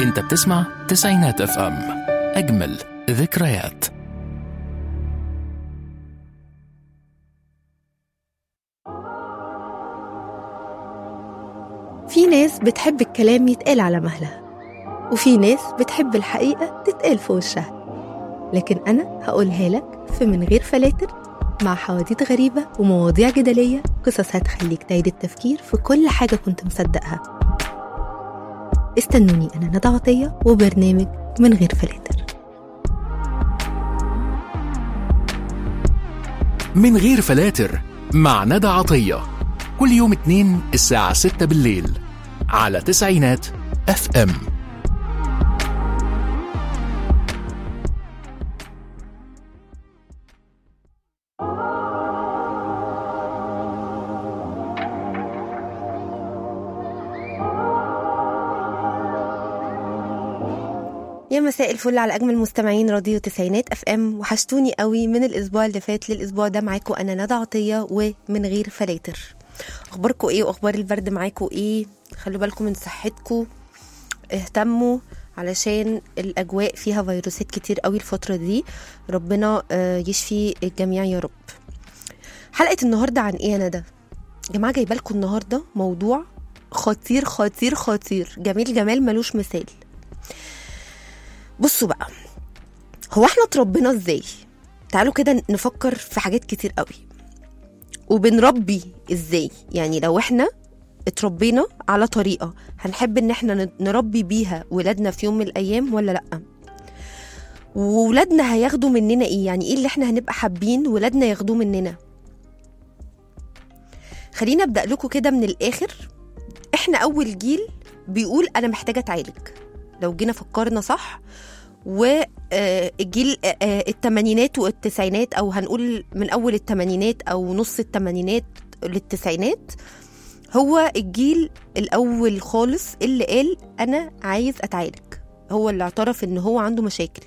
انت بتسمع تسعينات اف ام اجمل ذكريات في ناس بتحب الكلام يتقال على مهلها وفي ناس بتحب الحقيقة تتقال في وشها لكن أنا هقولها لك في من غير فلاتر مع حواديت غريبة ومواضيع جدلية قصص هتخليك تعيد التفكير في كل حاجة كنت مصدقها استنوني أنا ندى عطية وبرنامج من غير فلاتر من غير فلاتر مع ندى عطية كل يوم اتنين الساعة ستة بالليل على تسعينات اف ام يا مساء الفل على اجمل مستمعين راديو تسعينات اف ام وحشتوني قوي من الاسبوع اللي فات للاسبوع ده معاكم انا ندى عطيه ومن غير فلاتر اخباركم ايه واخبار البرد معاكم ايه خلوا بالكم من صحتكم اهتموا علشان الاجواء فيها فيروسات كتير قوي الفتره دي ربنا آه، يشفي الجميع يا رب حلقه النهارده عن ايه يا ندى يا جماعه جايبه لكم النهارده موضوع خطير خطير خطير جميل جمال ملوش مثال بصوا بقى هو احنا اتربينا ازاي تعالوا كده نفكر في حاجات كتير قوي وبنربي ازاي يعني لو احنا اتربينا على طريقه هنحب ان احنا نربي بيها ولادنا في يوم من الايام ولا لا وولادنا هياخدوا مننا ايه يعني ايه اللي احنا هنبقى حابين ولادنا ياخدوه مننا خلينا ابدا لكم كده من الاخر احنا اول جيل بيقول انا محتاجه اتعالج لو جينا فكرنا صح والجيل الثمانينات والتسعينات او هنقول من اول الثمانينات او نص الثمانينات للتسعينات هو الجيل الاول خالص اللي قال انا عايز اتعالج هو اللي اعترف ان هو عنده مشاكل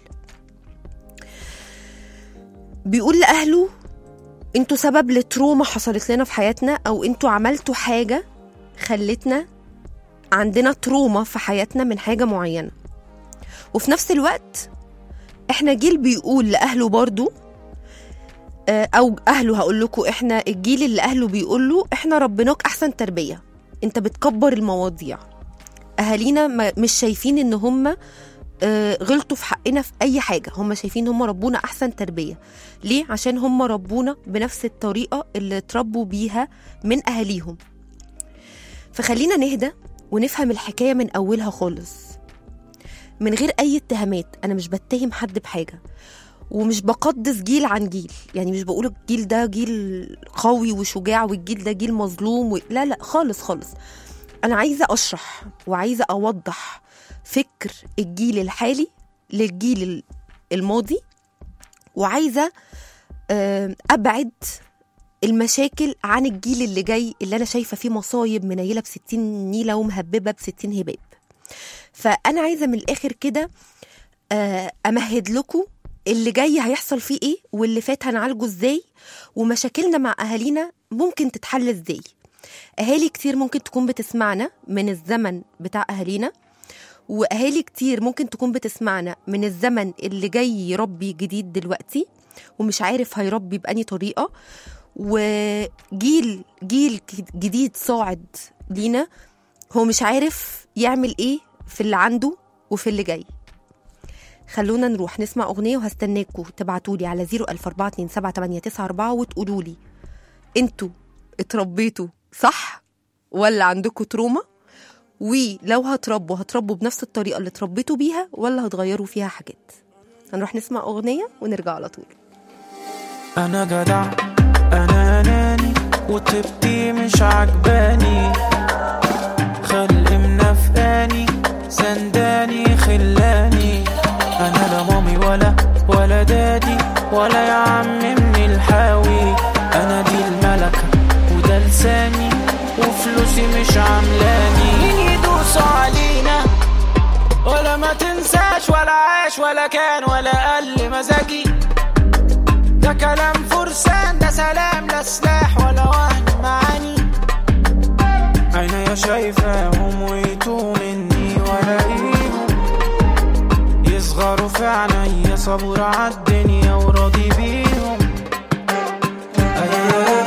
بيقول لاهله انتوا سبب لتروما حصلت لنا في حياتنا او انتوا عملتوا حاجه خلتنا عندنا تروما في حياتنا من حاجه معينه وفي نفس الوقت احنا جيل بيقول لاهله برضو آه، او اهله هقول لكم احنا الجيل اللي اهله بيقول له احنا ربناك احسن تربيه انت بتكبر المواضيع اهالينا ما- مش شايفين ان هم آه، غلطوا في حقنا في اي حاجه هم شايفين هم ربونا احسن تربيه ليه عشان هم ربونا بنفس الطريقه اللي اتربوا بيها من اهاليهم فخلينا نهدى ونفهم الحكايه من اولها خالص من غير اي اتهامات انا مش بتهم حد بحاجه ومش بقدس جيل عن جيل يعني مش بقول الجيل ده جيل قوي وشجاع والجيل ده جيل مظلوم و... لا لا خالص خالص انا عايزه اشرح وعايزه اوضح فكر الجيل الحالي للجيل ال- الماضي وعايزه آه، ابعد المشاكل عن الجيل اللي جاي اللي انا شايفه فيه مصايب منيله بستين نيله ومهببه بستين هباب فانا عايزه من الاخر كده آه، امهد لكم اللي جاي هيحصل فيه ايه واللي فات هنعالجه ازاي ومشاكلنا مع اهالينا ممكن تتحل ازاي اهالي كتير ممكن تكون بتسمعنا من الزمن بتاع اهالينا واهالي كتير ممكن تكون بتسمعنا من الزمن اللي جاي يربي جديد دلوقتي ومش عارف هيربي بأني طريقة وجيل جيل جديد صاعد لينا هو مش عارف يعمل ايه في اللي عنده وفي اللي جاي خلونا نروح نسمع أغنية وهستناكوا تبعتولي على 014278994 وتقولولي انتوا اتربيتوا صح ولا عندكوا تروما ولو هتربوا هتربوا بنفس الطريقة اللي اتربيتوا بيها ولا هتغيروا فيها حاجات هنروح نسمع أغنية ونرجع على طول انا جدع انا اناني وطيبتي مش عجباني خلق منافقاني سنداني خلاني انا لا مامي ولا ولا دادي ولا يا عم من الحاوي انا دي الملكة وده لساني وفلوسي مش عاملاني مين يدوس علينا ولا ما تنساش ولا عاش ولا كان ولا قل مزاجي ده كلام فرسان ده سلام لا سلاح ولا وهن معاني عينيا شايفاهم ويتوه مني ولاقيهم صبور عالدنيا وراضي بيهم أيام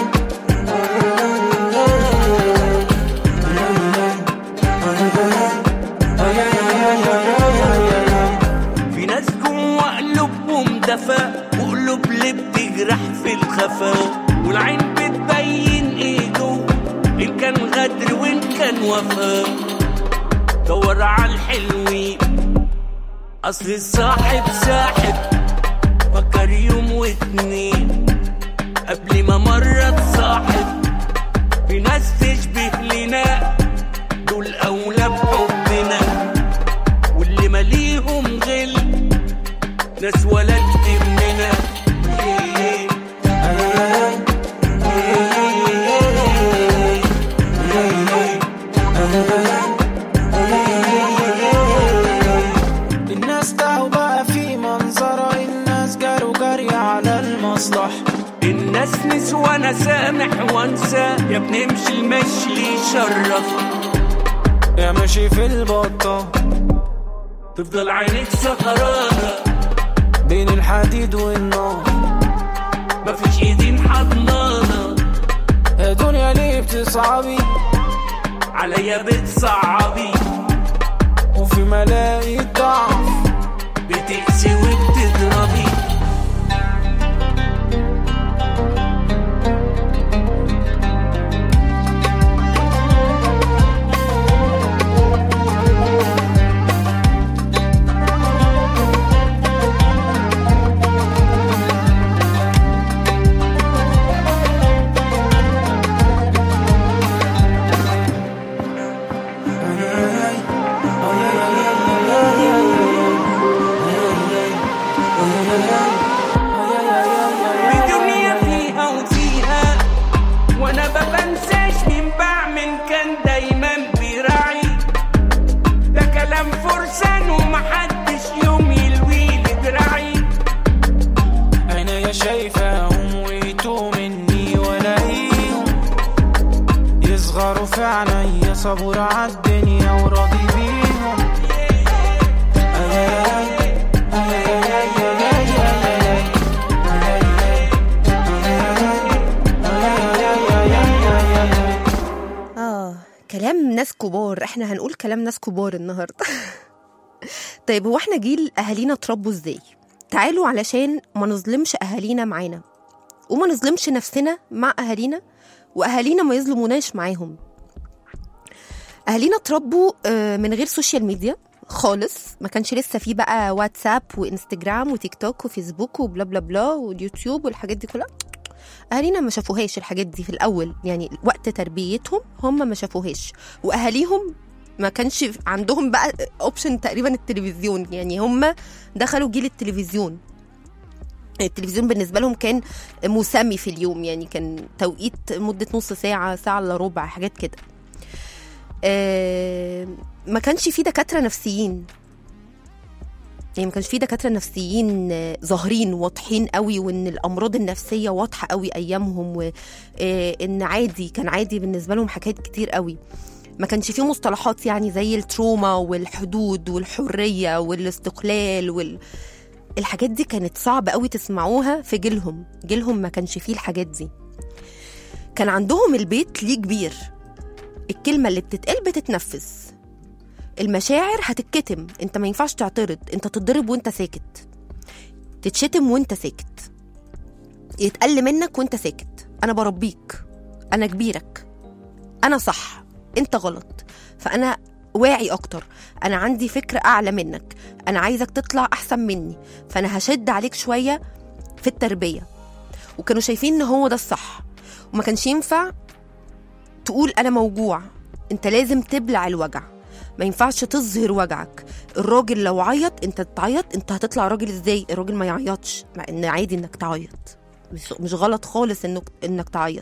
في ناس جوا قلوبهم دفا وقلوب اللي بتجرح في الخفا والعين بتبين ايه جوا ان كان غدر وان كان وفا دور على الحلوين اصل الصاحب ساحب فكر يوم واتنين قبل ما مرة تصاحب في ناس تشبه لنا دول اولى بحبنا واللي ماليهم غل ناس ولد مننا الناس تعوا بقى في منظرة الناس جاروا جري على المصلحة الناس نسوى انا سامح وانسى يا ابني امشي المشي اللي يشرفك يا ماشي في البطة تفضل عينيك سهرانة بين الحديد والنار مفيش ايدين حضنانة يا دنيا ليه بتصعبي عليا بتصعبي وفي ملاقي ضعف بتقسي وبتضربي الدنيا فيها وفيها وانا ما بنساش مين بعمل كان دايما بيراعي ده كلام فرسان ومحدش يوم يلويلي دراعي عينيا شايفاهم ويتوه مني ولاقيهم يصغروا في عينيا صبور عالدنيا وراضي بيهم اه كلام ناس كبار احنا هنقول كلام ناس كبار النهارده طيب هو احنا جيل اهالينا اتربوا ازاي تعالوا علشان ما نظلمش اهالينا معانا وما نظلمش نفسنا مع اهالينا واهالينا ما يظلموناش معاهم اهالينا اتربوا آه، من غير سوشيال ميديا خالص ما كانش لسه في بقى واتساب وانستجرام وتيك توك وفيسبوك وبلا بلا بلا واليوتيوب والحاجات دي كلها اهالينا ما شافوهاش الحاجات دي في الاول يعني وقت تربيتهم هم ما شافوهاش واهاليهم ما كانش عندهم بقى اوبشن تقريبا التلفزيون يعني هم دخلوا جيل التلفزيون التلفزيون بالنسبه لهم كان مسمي في اليوم يعني كان توقيت مده نص ساعه ساعه الا ربع حاجات كده آه، ما كانش في دكاتره نفسيين يعني ما كانش في دكاتره نفسيين آه، ظاهرين واضحين قوي وان الامراض النفسيه واضحه قوي ايامهم وان عادي كان عادي بالنسبه لهم حاجات كتير قوي ما كانش فيه مصطلحات يعني زي التروما والحدود والحريه والاستقلال وال... الحاجات دي كانت صعب قوي تسمعوها في جيلهم جيلهم ما كانش فيه الحاجات دي كان عندهم البيت ليه كبير الكلمة اللي بتتقال بتتنفذ المشاعر هتتكتم انت ما ينفعش تعترض انت تتضرب وانت ساكت تتشتم وانت ساكت يتقل منك وانت ساكت انا بربيك انا كبيرك انا صح انت غلط فانا واعي اكتر انا عندي فكره اعلى منك انا عايزك تطلع احسن مني فانا هشد عليك شويه في التربيه وكانوا شايفين ان هو ده الصح وما كانش ينفع تقول انا موجوع انت لازم تبلع الوجع ما ينفعش تظهر وجعك الراجل لو عيط انت تعيط انت هتطلع راجل ازاي الراجل ما يعيطش مع ان عادي انك تعيط مش, مش غلط خالص انك انك تعيط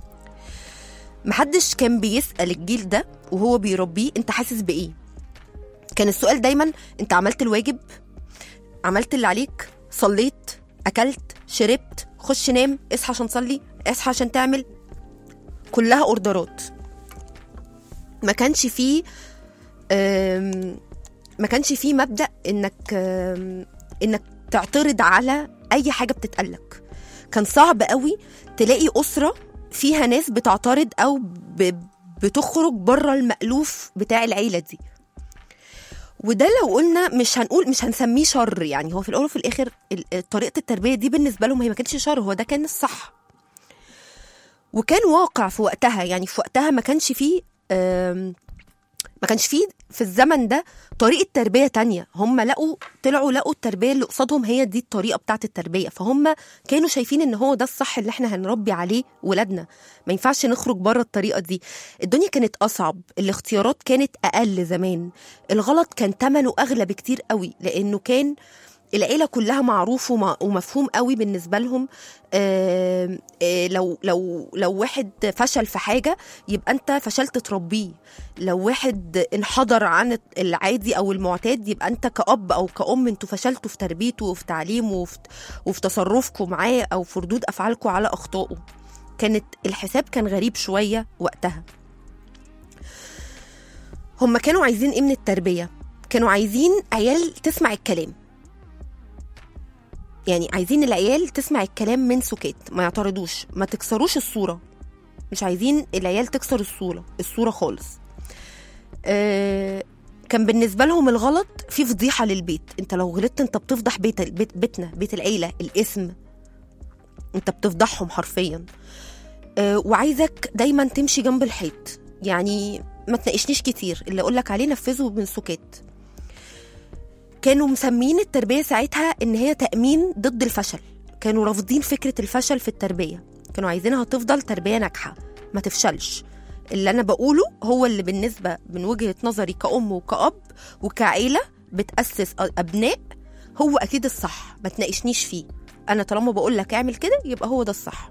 محدش كان بيسأل الجيل ده وهو بيربيه انت حاسس بايه كان السؤال دايما انت عملت الواجب عملت اللي عليك صليت اكلت شربت خش نام اصحى عشان تصلي اصحى عشان تعمل كلها اوردرات ما كانش فيه أم، ما كانش فيه مبدا انك أم، انك تعترض على اي حاجه بتتقالك كان صعب قوي تلاقي اسره فيها ناس بتعترض او ب... بتخرج بره المألوف بتاع العيله دي وده لو قلنا مش هنقول مش هنسميه شر يعني هو في الاول وفي الاخر ال- طريقه التربيه دي بالنسبه لهم هي ما كانتش شر هو ده كان الصح وكان واقع في وقتها يعني في وقتها ما كانش فيه آم، ما كانش فيه في الزمن ده طريقة تربية تانية هم لقوا طلعوا لقوا التربية اللي قصادهم هي دي الطريقة بتاعت التربية فهم كانوا شايفين ان هو ده الصح اللي احنا هنربي عليه ولادنا ما ينفعش نخرج بره الطريقة دي الدنيا كانت أصعب الاختيارات كانت أقل زمان الغلط كان تمنه أغلى بكتير قوي لأنه كان العيلة كلها معروف وم- ومفهوم قوي بالنسبة لهم آم، آه، لو لو لو واحد فشل في حاجة يبقى أنت فشلت تربيه لو واحد انحدر عن العادي أو المعتاد يبقى أنت كأب أو كأم أنتوا فشلتوا في تربيته وفي تعليمه وفي, وفي تصرفكم معاه أو في ردود أفعالكم على أخطائه كانت الحساب كان غريب شوية وقتها هم كانوا عايزين ايه من التربية؟ كانوا عايزين عيال تسمع الكلام يعني عايزين العيال تسمع الكلام من سكات ما يعترضوش ما تكسروش الصورة مش عايزين العيال تكسر الصورة الصورة خالص آه كان بالنسبة لهم الغلط في فضيحة للبيت انت لو غلطت انت بتفضح بيت, بيت بيتنا بيت العيلة الاسم انت بتفضحهم حرفيا آه وعايزك دايما تمشي جنب الحيط يعني ما تناقشنيش كتير اللي اقولك عليه نفذه من سكات كانوا مسمين التربية ساعتها إن هي تأمين ضد الفشل كانوا رافضين فكرة الفشل في التربية كانوا عايزينها تفضل تربية ناجحة ما تفشلش اللي أنا بقوله هو اللي بالنسبة من وجهة نظري كأم وكأب وكعيلة بتأسس أبناء هو أكيد الصح ما تناقشنيش فيه أنا طالما بقول لك اعمل كده يبقى هو ده الصح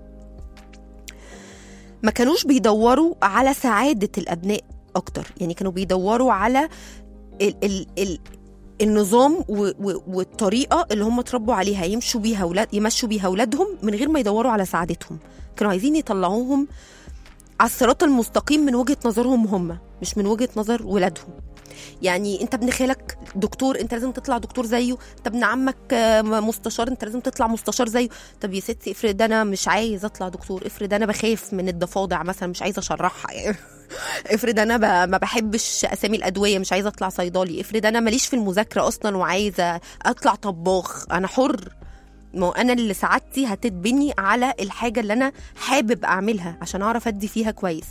ما كانوش بيدوروا على سعادة الأبناء أكتر يعني كانوا بيدوروا على ال ال ال النظام و- و- والطريقه اللي هم اتربوا عليها يمشوا بيها ولاد يمشوا بيها اولادهم من غير ما يدوروا على سعادتهم كانوا عايزين يطلعوهم على الصراط المستقيم من وجهه نظرهم هم مش من وجهه نظر ولادهم يعني انت ابن خالك دكتور انت لازم تطلع دكتور زيه انت ابن عمك آه، مستشار انت لازم تطلع مستشار زيه طب يا ستي افرض انا مش عايز اطلع دكتور افرض انا بخاف من الضفادع مثلا مش عايزه اشرحها يعني افرض انا ب... ما بحبش اسامي الادويه مش عايزه اطلع صيدلي افرض انا ماليش في المذاكره اصلا وعايزه اطلع طباخ انا حر ما هو انا اللي سعادتي هتتبني على الحاجه اللي انا حابب اعملها عشان اعرف ادي فيها كويس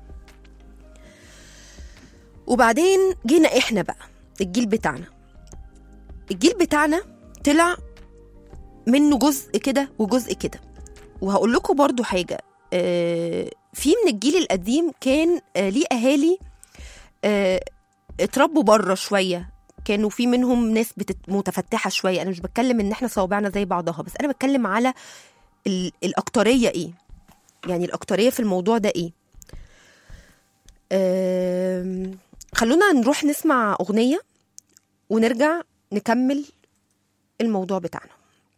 وبعدين جينا احنا بقى الجيل بتاعنا الجيل بتاعنا طلع منه جزء كده وجزء كده وهقول لكم برضو حاجه آه، في من الجيل القديم كان آه، ليه اهالي آه، اتربوا بره شويه كانوا في منهم ناس بتت... متفتحه شويه انا مش بتكلم ان احنا صوابعنا زي بعضها بس انا بتكلم على ال... الاكتريه ايه يعني الاكتريه في الموضوع ده ايه أم... خلونا نروح نسمع اغنيه ونرجع نكمل الموضوع بتاعنا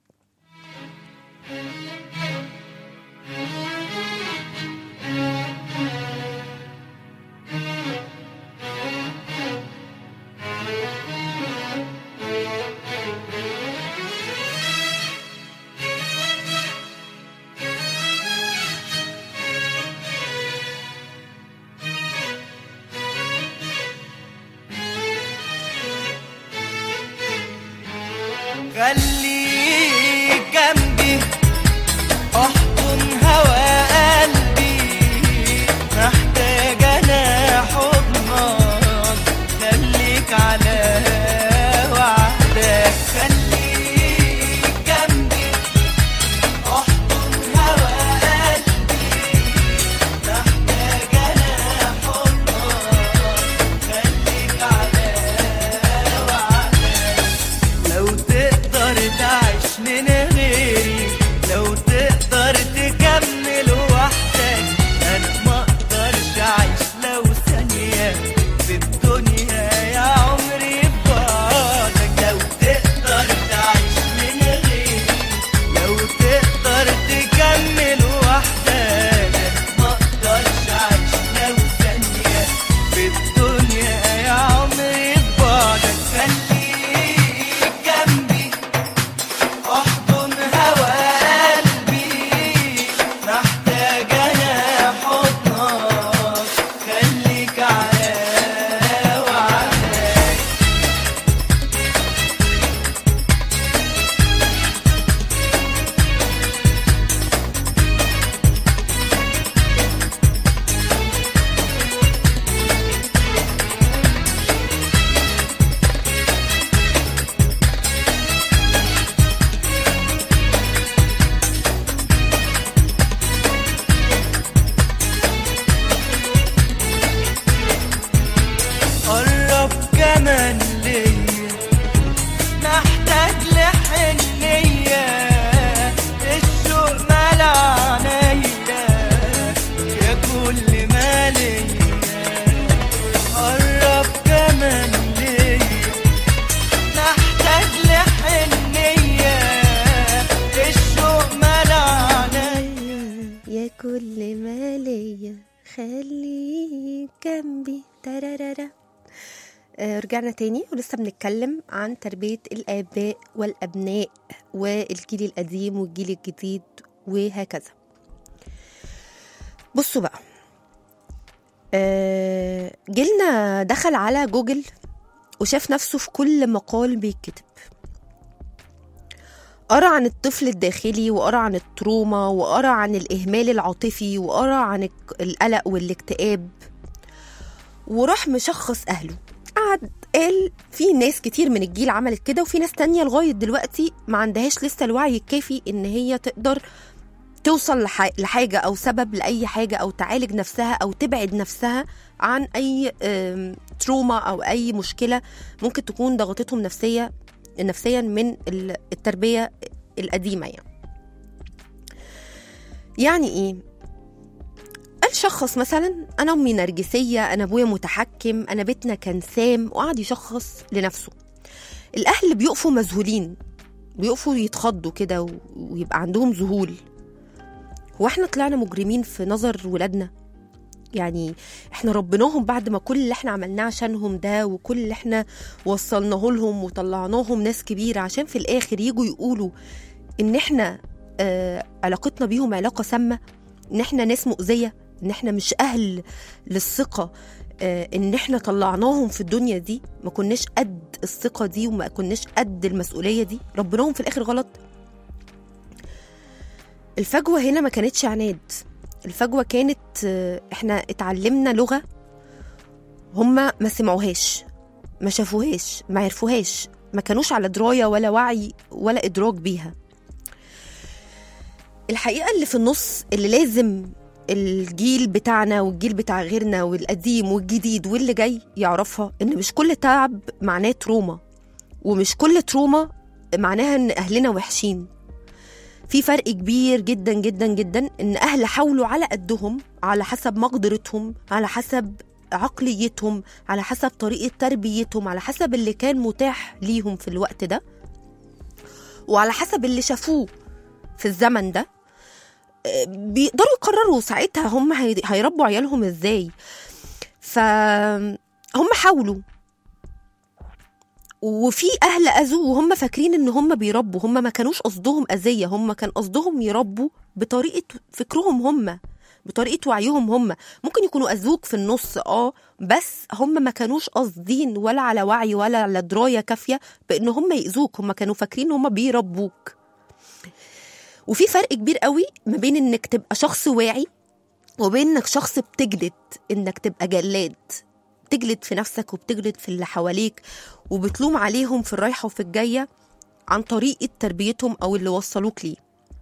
خليك جنبي احضن هوا قلبي محتاج انا حضنك خليك على وعدك خليك جنبي احضن هوا قلبي محتاج انا حضنك خليك على وعدك لو تقدر تعيش من غيري لو تقدر تكمل وحدك انا ما اقدرش اعيش لو ثانية في الدنيا يا عمري بعدك لو تقدر تعيش من غيري لو تقدر تكمل وحدك انا ما اقدرش اعيش لو ثانية في الدنيا يا عمري بعدك خليك جنبي كمان ليا محتاج لحنية الشوق ملع عينيا يا كل ما ليا قرب كمان ليا محتاج لحنية الشوق ملع عينيا يا كل ما ليا خليك جنبي ترارارا آه، رجعنا تاني ولسه بنتكلم عن تربية الآباء والأبناء والجيل القديم والجيل الجديد وهكذا بصوا بقى آه، جيلنا دخل على جوجل وشاف نفسه في كل مقال بيتكتب قرا عن الطفل الداخلي وقرا عن التروما وقرا عن الإهمال العاطفي وقرا عن الك- القلق والاكتئاب وراح مشخص أهله قعد قال في ناس كتير من الجيل عملت كده وفي ناس تانية لغاية دلوقتي ما عندهاش لسه الوعي الكافي إن هي تقدر توصل لح- لحاجة أو سبب لأي حاجة أو تعالج نفسها أو تبعد نفسها عن أي آم، تروما أو أي مشكلة ممكن تكون ضغطتهم نفسية نفسيا من ال- التربية القديمة يعني يعني إيه؟ قال شخص مثلا أنا أمي نرجسية أنا أبويا متحكم أنا بيتنا كان سام وقعد يشخص لنفسه الأهل بيقفوا مذهولين بيقفوا يتخضوا كده و- ويبقى عندهم ذهول هو احنا طلعنا مجرمين في نظر ولادنا يعني احنا ربناهم بعد ما كل اللي احنا عملناه عشانهم ده وكل اللي احنا وصلناه لهم وطلعناهم ناس كبيرة عشان في الآخر يجوا يقولوا إن احنا آه علاقتنا بيهم علاقة سامة إن احنا ناس مؤذية إن احنا مش أهل للثقة آه إن احنا طلعناهم في الدنيا دي ما كناش قد الثقة دي وما كناش قد المسؤولية دي ربناهم في الآخر غلط الفجوة هنا ما كانتش عناد الفجوة كانت آه، احنا اتعلمنا لغة هما ما سمعوهاش ما شافوهاش ما عرفوهاش ما كانوش على دراية ولا وعي ولا إدراك بيها الحقيقة اللي في النص اللي لازم الجيل بتاعنا والجيل بتاع غيرنا والقديم والجديد واللي جاي يعرفها إن مش كل تعب معناه تروما ومش كل تروما معناها إن أهلنا وحشين في فرق كبير جدا جدا جدا ان اهل حاولوا على قدهم على حسب مقدرتهم على حسب عقليتهم على حسب طريقه تربيتهم على حسب اللي كان متاح ليهم في الوقت ده وعلى حسب اللي شافوه في الزمن ده آه، بيقدروا يقرروا ساعتها هم هي- هيربوا عيالهم ازاي فهم حاولوا وفي اهل اذوا وهم فاكرين ان هم بيربوا هم ما كانوش قصدهم اذيه هم كان قصدهم يربوا بطريقه فكرهم هم بطريقه وعيهم هم ممكن يكونوا اذوك في النص اه بس هم ما كانوش قاصدين ولا على وعي ولا على درايه كافيه بان هم ياذوك هم كانوا فاكرين ان هم بيربوك وفي فرق كبير قوي ما بين انك تبقى شخص واعي وبين انك شخص بتجلد انك تبقى جلاد بتجلد في نفسك وبتجلد في اللي حواليك وبتلوم عليهم في الرايحة وفي الجاية عن طريقة تربيتهم أو اللي وصلوك ليه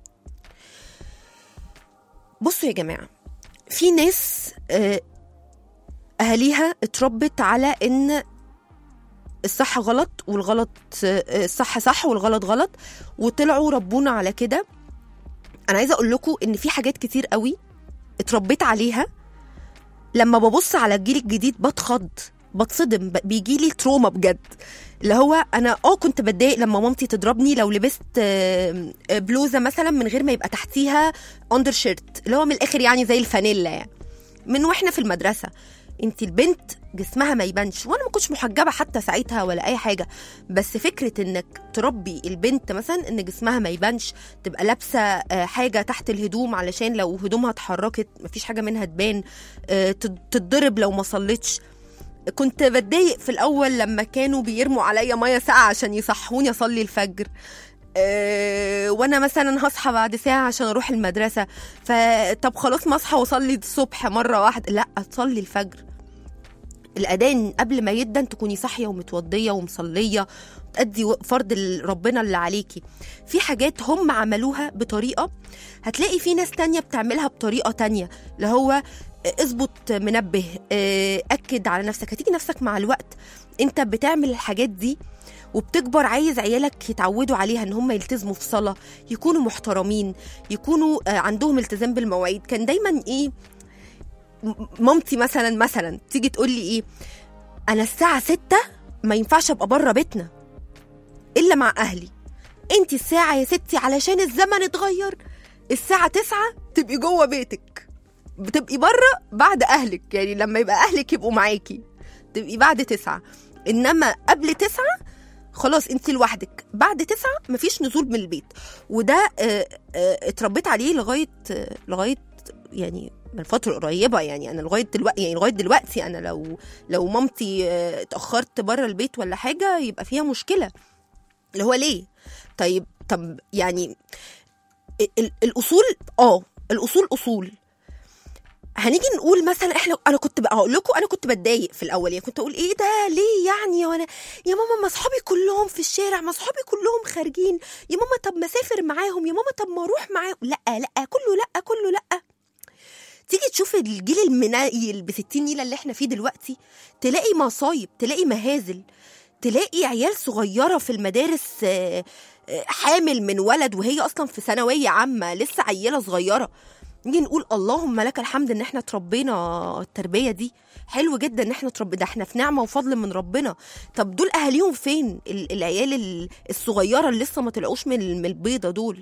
بصوا يا جماعة في ناس آه، أهاليها اتربت على إن الصح غلط والغلط آه، الصح صح والغلط غلط وطلعوا ربونا على كده أنا عايزة أقول لكم إن في حاجات كتير قوي اتربيت عليها لما ببص على الجيل الجديد بتخض بتصدم بيجي لي تروما بجد اللي هو انا اه كنت بتضايق لما مامتي تضربني لو لبست آه، آه، بلوزه مثلا من غير ما يبقى تحتيها اندر شيرت اللي هو من الاخر يعني زي الفانيلا يعني من واحنا في المدرسه انت البنت جسمها ما يبانش وانا ما كنتش محجبه حتى ساعتها ولا اي حاجه بس فكره انك تربي البنت مثلا ان جسمها ما يبانش تبقى لابسه آه، حاجه تحت الهدوم علشان لو هدومها اتحركت مفيش حاجه منها تبان آه، تت- تتضرب لو ما صلتش كنت بتضايق في الاول لما كانوا بيرموا عليا ميه ساقعه عشان يصحوني اصلي الفجر أه وانا مثلا هصحى بعد ساعه عشان اروح المدرسه فطب خلاص ما اصحى واصلي الصبح مره واحده لا تصلي الفجر الاذان قبل ما يدن تكوني صاحيه ومتوضيه ومصليه تأدي فرض ال- ربنا اللي عليكي في حاجات هم عملوها بطريقه هتلاقي في ناس تانية بتعملها بطريقه تانية اللي هو اظبط منبه آه، اكد على نفسك هتيجي نفسك مع الوقت انت بتعمل الحاجات دي وبتكبر عايز عيالك يتعودوا عليها ان هم يلتزموا في صلاه يكونوا محترمين يكونوا آه، عندهم التزام بالمواعيد كان دايما ايه م- مامتي مثلا مثلا تيجي تقول لي ايه انا الساعه ستة ما ينفعش ابقى بره بيتنا الا مع اهلي انت الساعه يا ستي علشان الزمن اتغير الساعه تسعة تبقي جوه بيتك بتبقي بره بعد اهلك يعني لما يبقى اهلك يبقوا معاكي تبقي بعد تسعة انما قبل تسعة خلاص انت لوحدك بعد تسعة مفيش نزول من البيت وده آه، آه، اتربيت عليه لغايه آه، لغايه يعني من فترة قريبة يعني أنا لغاية دلوقتي يعني لغاية دلوقتي أنا لو لو مامتي آه، اتأخرت بره البيت ولا حاجة يبقى فيها مشكلة اللي هو ليه؟ طيب طب يعني ال- ال- الأصول اه الأصول أصول هنيجي نقول مثلا احنا انا كنت بقى اقول لكم انا كنت بتضايق في الاول يعني كنت اقول ايه ده ليه يعني وانا يا ماما ما اصحابي كلهم في الشارع ما اصحابي كلهم خارجين يا ماما طب ما اسافر معاهم يا ماما طب ما اروح معاهم لا لا كله لا كله لا تيجي تشوف الجيل المنايل ب 60 نيله اللي احنا فيه دلوقتي تلاقي مصايب تلاقي مهازل تلاقي عيال صغيره في المدارس آه، آه، حامل من ولد وهي اصلا في ثانويه عامه لسه عيله صغيره نيجي نقول اللهم لك الحمد ان احنا اتربينا التربيه دي حلو جدا ان احنا اتربي ده احنا في نعمه وفضل من ربنا طب دول اهاليهم فين ال- العيال ال- الصغيره اللي لسه ما طلعوش من من البيضه دول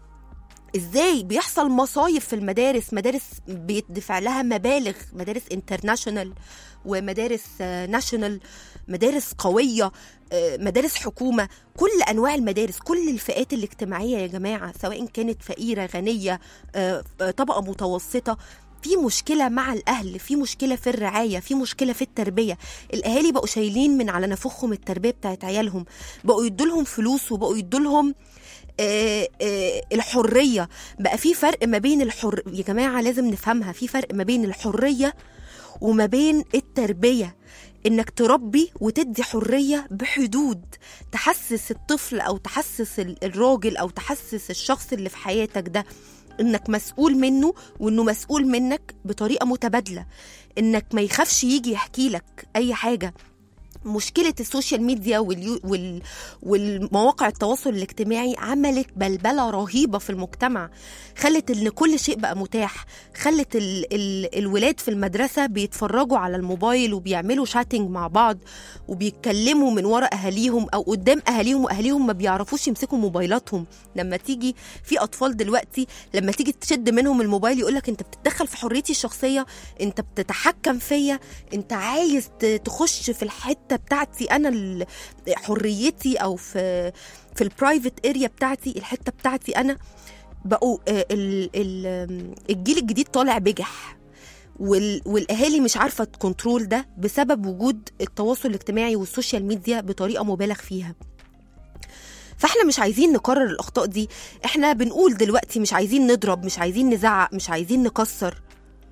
ازاي بيحصل مصايب في المدارس مدارس بيدفع لها مبالغ مدارس انترناشونال ومدارس آه، ناشونال مدارس قوية آه، مدارس حكومة كل أنواع المدارس كل الفئات الاجتماعية يا جماعة سواء كانت فقيرة غنية آه، آه، طبقة متوسطة في مشكلة مع الأهل في مشكلة في الرعاية في مشكلة في التربية الأهالي بقوا شايلين من على نفوخهم التربية بتاعت عيالهم بقوا يدولهم فلوس وبقوا يدولهم آه، آه، الحرية بقى في فرق ما بين الحر يا جماعة لازم نفهمها في فرق ما بين الحرية وما بين التربية انك تربي وتدي حرية بحدود تحسس الطفل او تحسس ال- الراجل او تحسس الشخص اللي في حياتك ده انك مسؤول منه وانه مسؤول منك بطريقة متبادلة انك ما يخافش يجي يحكي لك اي حاجة مشكلة السوشيال ميديا واليو وال والمواقع التواصل الاجتماعي عملت بلبلة رهيبة في المجتمع خلت ان كل شيء بقى متاح خلت ال ال الولاد في المدرسة بيتفرجوا على الموبايل وبيعملوا شاتنج مع بعض وبيتكلموا من ورا اهاليهم او قدام اهاليهم واهاليهم ما بيعرفوش يمسكوا موبايلاتهم لما تيجي في اطفال دلوقتي لما تيجي تشد منهم الموبايل يقولك انت بتتدخل في حريتي الشخصية انت بتتحكم فيا انت عايز ت- تخش في الحته بتاعتي انا ال- حريتي او في في البرايفت اريا بتاعتي الحته بتاعتي انا بقوا آه، ال- ال- الجيل الجديد طالع بجح وال- والاهالي مش عارفه تكنترول ده بسبب وجود التواصل الاجتماعي والسوشيال ميديا بطريقه مبالغ فيها فاحنا مش عايزين نكرر الاخطاء دي احنا بنقول دلوقتي مش عايزين نضرب مش عايزين نزعق مش عايزين نكسر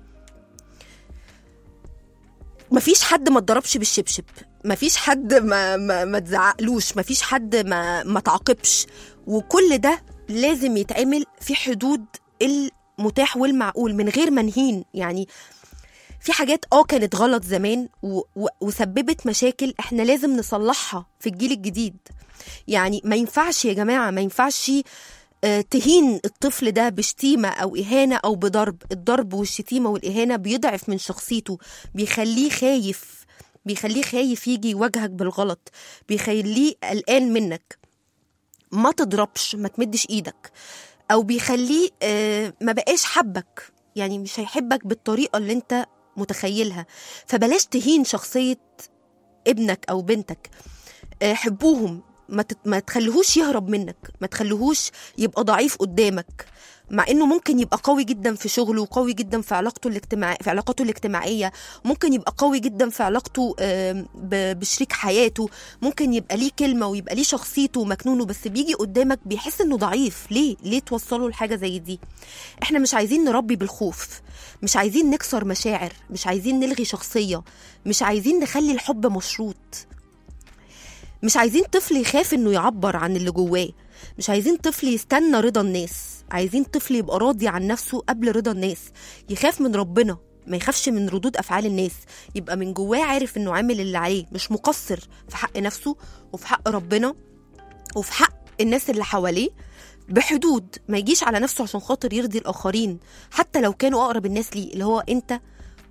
مفيش حد ما اتضربش بالشبشب مفيش حد ما ما, ما تزعقلوش مفيش حد ما ما تعاقبش وكل ده لازم يتعمل في حدود المتاح والمعقول من غير ما نهين يعني في حاجات اه كانت غلط زمان و... و... وسببت مشاكل احنا لازم نصلحها في الجيل الجديد يعني ما ينفعش يا جماعة ما ينفعش آه، تهين الطفل ده بشتيمة أو إهانة أو بضرب الضرب والشتيمة والإهانة بيضعف من شخصيته بيخليه خايف بيخليه خايف يجي يواجهك بالغلط بيخليه قلقان منك ما تضربش ما تمدش ايدك او بيخليه آه، ما بقاش حبك يعني مش هيحبك بالطريقه اللي انت متخيلها فبلاش تهين شخصيه ابنك او بنتك آه، حبوهم ما تت- ما تخليهوش يهرب منك ما تخليهوش يبقى ضعيف قدامك مع انه ممكن يبقى قوي جدا في شغله وقوي جدا في علاقته الاجتماع في علاقاته الاجتماعيه ممكن يبقى قوي جدا في علاقته آم، ب- بشريك حياته ممكن يبقى ليه كلمه ويبقى ليه شخصيته ومكنونه بس بيجي قدامك بيحس انه ضعيف ليه ليه توصله لحاجه زي دي احنا مش عايزين نربي بالخوف مش عايزين نكسر مشاعر مش عايزين نلغي شخصيه مش عايزين نخلي الحب مشروط مش عايزين طفل يخاف انه يعبر عن اللي جواه مش عايزين طفل يستنى رضا الناس عايزين طفل يبقى راضي عن نفسه قبل رضا الناس يخاف من ربنا ما يخافش من ردود افعال الناس يبقى من جواه عارف انه عامل اللي عليه مش مقصر في حق نفسه وفي حق ربنا وفي حق الناس اللي حواليه بحدود ما يجيش على نفسه عشان خاطر يرضي الاخرين حتى لو كانوا اقرب الناس ليه اللي هو انت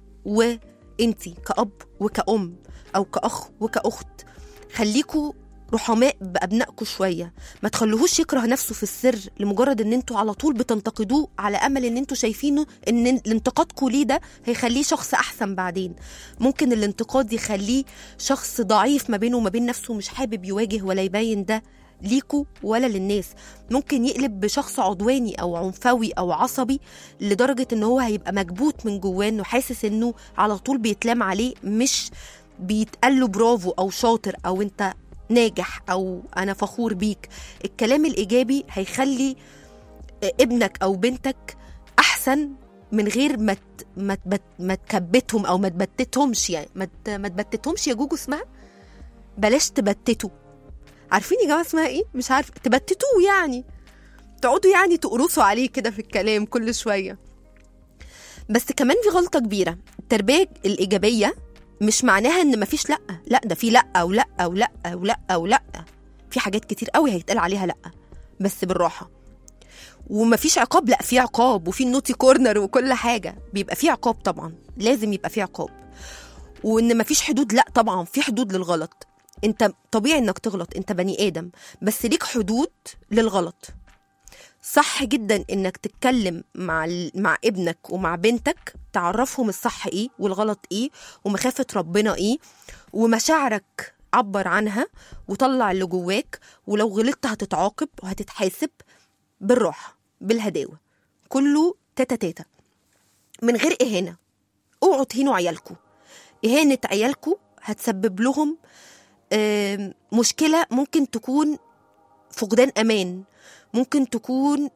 وانتي كأب وكأم او كأخ وكأخت خليكوا رحماء بأبنائكم شوية ما تخلوهوش يكره نفسه في السر لمجرد ان انتوا على طول بتنتقدوه على امل ان انتوا شايفينه ان الانتقادكم ليه ده هيخليه شخص احسن بعدين ممكن الانتقاد يخليه شخص ضعيف ما بينه وما بين نفسه مش حابب يواجه ولا يبين ده ليكوا ولا للناس ممكن يقلب بشخص عدواني او عنفوي او عصبي لدرجة ان هو هيبقى مكبوت من جواه انه حاسس انه على طول بيتلام عليه مش بيتقال له برافو او شاطر او انت ناجح او انا فخور بيك الكلام الايجابي هيخلي ابنك او بنتك احسن من غير ما ت- ما تبت- ما تكبتهم او ما تبتتهمش يعني ما ت- ما تبتتهمش يا جوجو اسمها بلاش تبتتوا عارفين يا جماعه اسمها ايه مش عارفه تبتتوه يعني تقعدوا يعني تقرصوا عليه كده في الكلام كل شويه بس كمان في غلطه كبيره التربيه الايجابيه مش معناها ان مفيش لا لا ده في لا ولا ولا ولا ولا في حاجات كتير قوي هيتقال عليها لا بس بالراحه ومفيش عقاب لا في عقاب وفي النوتي كورنر وكل حاجه بيبقى في عقاب طبعا لازم يبقى في عقاب وان مفيش حدود لا طبعا في حدود للغلط انت طبيعي انك تغلط انت بني ادم بس ليك حدود للغلط صح جدا انك تتكلم مع ال- مع ابنك ومع بنتك تعرفهم الصح ايه والغلط ايه ومخافه ربنا ايه ومشاعرك عبر عنها وطلع اللي جواك ولو غلطت هتتعاقب وهتتحاسب بالراحه بالهداوه كله تاتا تاتا من غير اهانه اوعوا تهينوا عيالكم اهانه عيالكم هتسبب لهم آم، مشكله ممكن تكون فقدان امان ممكن تكون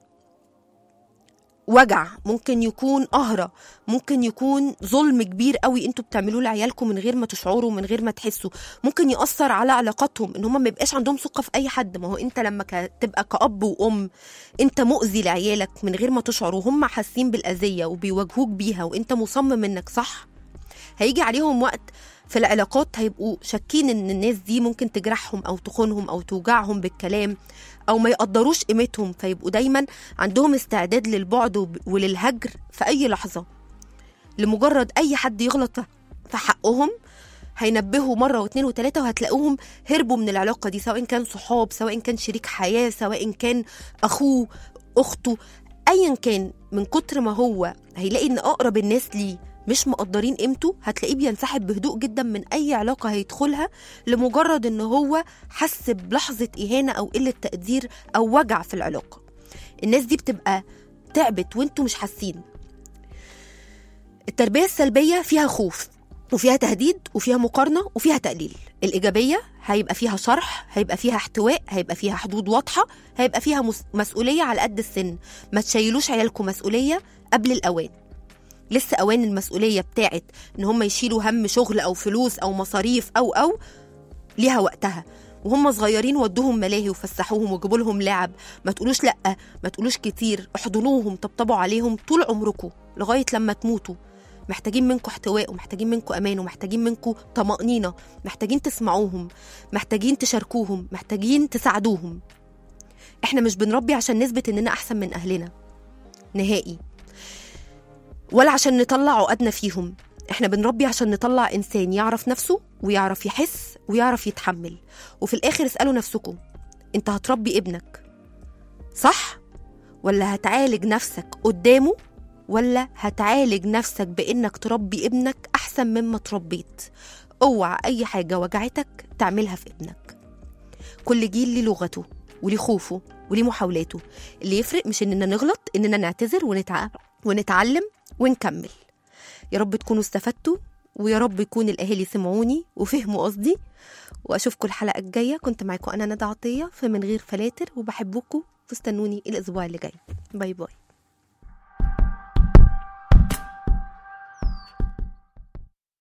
وجع ممكن يكون قهرة ممكن يكون ظلم كبير قوي انتوا بتعملوه لعيالكم من غير ما تشعروا من غير ما تحسوا ممكن يأثر على علاقاتهم ان هم ما يبقاش عندهم ثقة في اي حد ما هو انت لما ك- تبقى كأب وأم انت مؤذي لعيالك من غير ما تشعر وهم حاسين بالأذية وبيواجهوك بيها وانت مصمم انك صح هيجي عليهم وقت في العلاقات هيبقوا شاكين ان الناس دي ممكن تجرحهم او تخونهم او توجعهم بالكلام او ما يقدروش قيمتهم فيبقوا دايما عندهم استعداد للبعد وب- وللهجر في اي لحظه لمجرد اي حد يغلط في حقهم هينبهوا مره واثنين وثلاثه وهتلاقوهم هربوا من العلاقه دي سواء كان صحاب سواء كان شريك حياه سواء كان اخوه اخته ايا كان من كتر ما هو هيلاقي ان اقرب الناس ليه مش مقدرين قيمته هتلاقيه بينسحب بهدوء جدا من اي علاقه هيدخلها لمجرد ان هو حس بلحظه اهانه او قله تقدير او وجع في العلاقه الناس دي بتبقى تعبت وانتوا مش حاسين التربيه السلبيه فيها خوف وفيها تهديد وفيها مقارنه وفيها تقليل الايجابيه هيبقى فيها شرح هيبقى فيها احتواء هيبقى فيها حدود واضحه هيبقى فيها مس- مسؤوليه على قد السن ما تشيلوش عيالكم مسؤوليه قبل الاوان لسه اوان المسؤوليه بتاعت ان هم يشيلوا هم شغل او فلوس او مصاريف او او ليها وقتها وهم صغيرين ودوهم ملاهي وفسحوهم وجيبوا لهم لعب ما تقولوش لا ما تقولوش كتير احضنوهم طبطبوا عليهم طول عمركم لغايه لما تموتوا محتاجين منكم احتواء ومحتاجين منكم امان ومحتاجين منكم طمانينه محتاجين تسمعوهم محتاجين تشاركوهم محتاجين تساعدوهم احنا مش بنربي عشان نثبت اننا احسن من اهلنا نهائي ولا عشان نطلع عقدنا فيهم احنا بنربي عشان نطلع انسان يعرف نفسه ويعرف يحس ويعرف يتحمل وفي الاخر اسالوا نفسكم انت هتربي ابنك صح ولا هتعالج نفسك قدامه ولا هتعالج نفسك بانك تربي ابنك احسن مما تربيت اوعى اي حاجه وجعتك تعملها في ابنك كل جيل ليه لغته وليه خوفه وليه محاولاته اللي يفرق مش اننا نغلط اننا نعتذر ونتع... ونتعلم ونكمل يا رب تكونوا استفدتوا ويا رب يكون الاهالي سمعوني وفهموا قصدي واشوفكم الحلقه الجايه كنت معاكم انا ندى عطيه في من غير فلاتر وبحبكم واستنوني الاسبوع اللي جاي باي باي